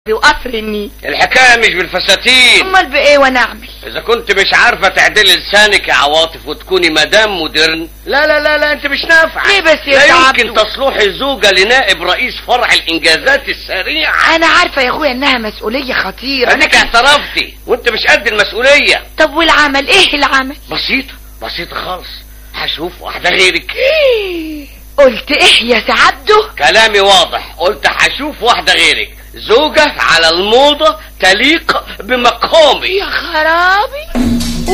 وقصر النيل الحكايه مش بالفساتين امال بايه وانا اعمل اذا كنت مش عارفه تعدلي لسانك يا عواطف وتكوني مدام مودرن لا لا لا لا انت مش نافعه ليه بس يا لا سعادته؟ يمكن تصلحي زوجه لنائب رئيس فرع الانجازات السريعه انا عارفه يا اخويا انها مسؤوليه خطيره اديك اعترفتي وانت مش قد المسؤوليه طب والعمل ايه العمل بسيطه بسيطه خالص هشوف واحده غيرك قلت ايه يا سعادته كلامي واضح قلت هشوف واحده غيرك زوجة على الموضة تليق بمقامي يا خرابي